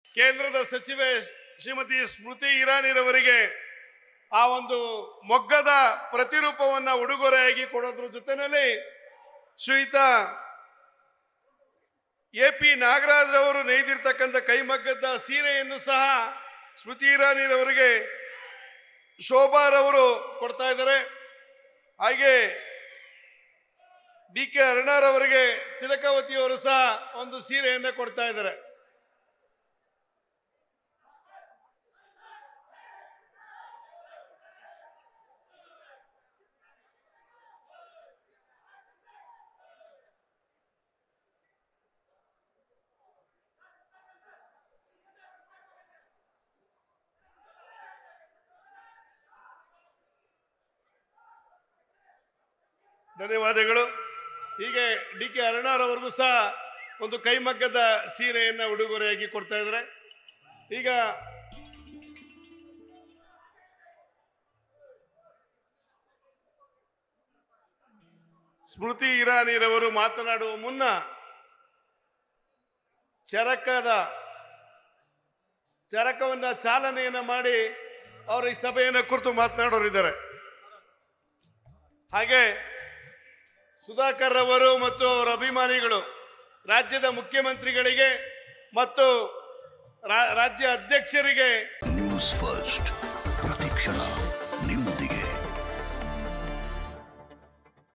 ಕೇಂದ್ರದ ಸಚಿವೆ ಶ್ರೀಮತಿ ಸ್ಮೃತಿ ಇರಾನಿರವರಿಗೆ ಆ ಒಂದು ಮೊಗ್ಗದ ಪ್ರತಿರೂಪವನ್ನ ಉಡುಗೊರೆಯಾಗಿ ಕೊಡೋದ್ರ ಜೊತೆಯಲ್ಲಿ ಶ್ರೀಯುತ ಎ ಪಿ ನಾಗರಾಜ್ ರವರು ನೇಯ್ದಿರ್ತಕ್ಕಂಥ ಕೈಮಗ್ಗದ ಸೀರೆಯನ್ನು ಸಹ ಸ್ಮೃತಿ ಇರಾನಿರವರಿಗೆ ಶೋಭಾರವರು ಕೊಡ್ತಾ ಇದ್ದಾರೆ ಹಾಗೆ ಡಿ ಕೆ ಅರುಣಾರವರಿಗೆ ತಿಲಕಾವತಿಯವರು ಸಹ ಒಂದು ಸೀರೆಯನ್ನ ಕೊಡ್ತಾ ಇದ್ದಾರೆ ಧನ್ಯವಾದಗಳು ಹೀಗೆ ಡಿ ಕೆ ಅರುಣಾರವರಿಗೂ ಸಹ ಒಂದು ಕೈಮಗ್ಗದ ಸೀರೆಯನ್ನ ಉಡುಗೊರೆಯಾಗಿ ಕೊಡ್ತಾ ಇದ್ದಾರೆ ಈಗ ಸ್ಮೃತಿ ಇರಾನಿರವರು ಮಾತನಾಡುವ ಮುನ್ನ ಚರಕದ ಚರಕವನ್ನ ಚಾಲನೆಯನ್ನ ಮಾಡಿ ಅವರು ಈ ಸಭೆಯನ್ನ ಕುರಿತು ಮಾತನಾಡೋರಿದ್ದಾರೆ ಹಾಗೆ ಸುಧಾಕರ್ ಅವರು ಮತ್ತು ಅವರ ಅಭಿಮಾನಿಗಳು ರಾಜ್ಯದ ಮುಖ್ಯಮಂತ್ರಿಗಳಿಗೆ ಮತ್ತು ರಾ- ರಾಜ್ಯ ಅಧ್ಯಕ್ಷರಿಗೆ ನ್ಯೂಸ್ ಫಸ್ಟ್ ಪ್ರತಿಕ್ಷಣ